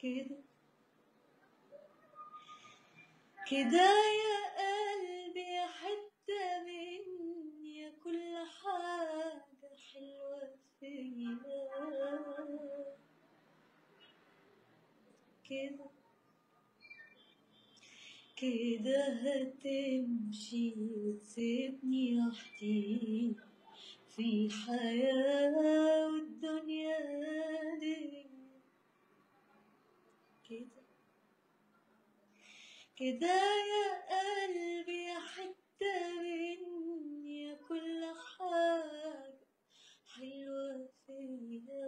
كده كده يا قلبي حتة مني يا كل حاجة حلوة فيا كده كده هتمشي وتسيبني وحدي في الحياة والدنيا دي كده كده يا قلبي حتة مني يا كل حاجة حلوة فيا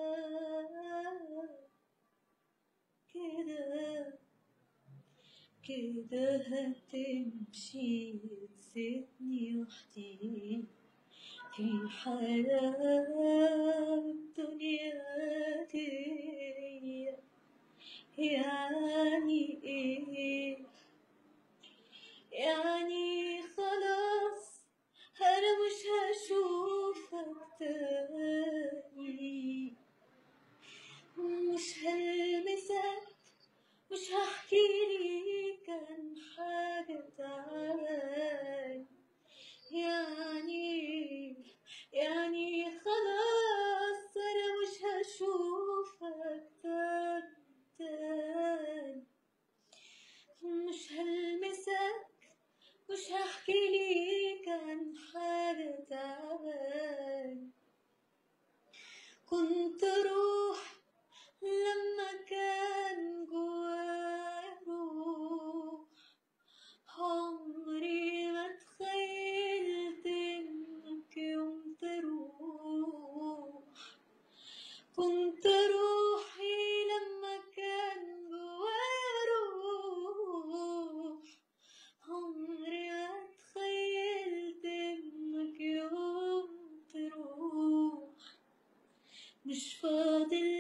كده كده هتمشي تسيبني وحدي في الحياة الدنيا دي يعني ايه يعني خلاص انا مش هشوفك تاني مش هلمسك مش هحكي ليك عن حاجة تعال يعني يعني خلاص أنا مش هشوفك تاني تاني مش هلمسك مش هحكي ليك عن حاجة تعال كنت روح لما كان جوايا روح عمري ما تخيلت انك يوم تروح كنت روحي لما كان جوايا روح عمري ما تخيلت انك يوم تروح مش فاضل